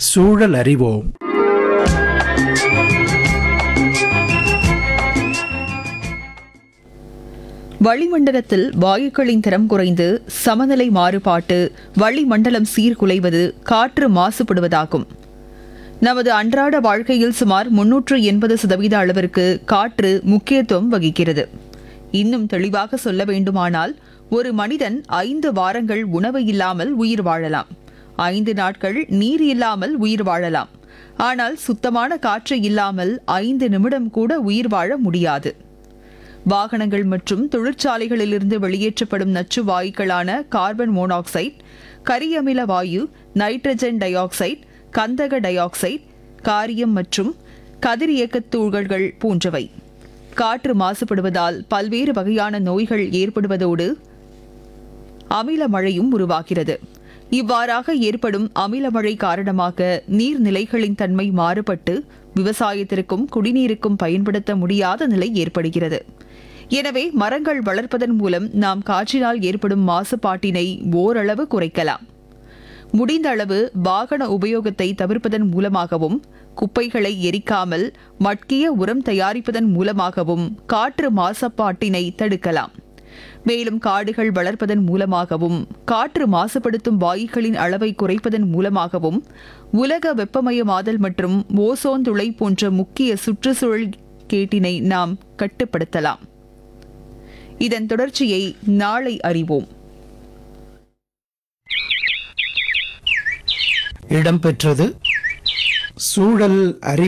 சூழல் அறிவோம் வளிமண்டலத்தில் வாயுக்களின் தரம் குறைந்து சமநிலை மாறுபாட்டு வளிமண்டலம் சீர்குலைவது காற்று மாசுபடுவதாகும் நமது அன்றாட வாழ்க்கையில் சுமார் முன்னூற்று எண்பது சதவீத அளவிற்கு காற்று முக்கியத்துவம் வகிக்கிறது இன்னும் தெளிவாக சொல்ல வேண்டுமானால் ஒரு மனிதன் ஐந்து வாரங்கள் உணவு இல்லாமல் உயிர் வாழலாம் ஐந்து நாட்கள் நீர் இல்லாமல் உயிர் வாழலாம் ஆனால் சுத்தமான காற்று இல்லாமல் ஐந்து நிமிடம் கூட உயிர் வாழ முடியாது வாகனங்கள் மற்றும் தொழிற்சாலைகளிலிருந்து வெளியேற்றப்படும் நச்சு வாயுக்களான கார்பன் மோனாக்சைடு கரியமில வாயு நைட்ரஜன் டை ஆக்சைடு கந்தக டை ஆக்சைடு காரியம் மற்றும் கதிரியக்கத் தூள்கள் போன்றவை காற்று மாசுபடுவதால் பல்வேறு வகையான நோய்கள் ஏற்படுவதோடு அமில மழையும் உருவாகிறது இவ்வாறாக ஏற்படும் அமில மழை காரணமாக நீர்நிலைகளின் தன்மை மாறுபட்டு விவசாயத்திற்கும் குடிநீருக்கும் பயன்படுத்த முடியாத நிலை ஏற்படுகிறது எனவே மரங்கள் வளர்ப்பதன் மூலம் நாம் காற்றினால் ஏற்படும் மாசுபாட்டினை ஓரளவு குறைக்கலாம் முடிந்த அளவு வாகன உபயோகத்தை தவிர்ப்பதன் மூலமாகவும் குப்பைகளை எரிக்காமல் மட்கிய உரம் தயாரிப்பதன் மூலமாகவும் காற்று மாசுபாட்டினை தடுக்கலாம் மேலும் காடுகள் வளர்ப்பதன் மூலமாகவும் காற்று மாசுபடுத்தும் வாயுக்களின் அளவை குறைப்பதன் மூலமாகவும் உலக வெப்பமயமாதல் மற்றும் ஓசோன் துளை போன்ற முக்கிய சுற்றுச்சூழல் கேட்டினை நாம் கட்டுப்படுத்தலாம் இதன் தொடர்ச்சியை நாளை அறிவோம் இடம்பெற்றது சூழல் அறிவு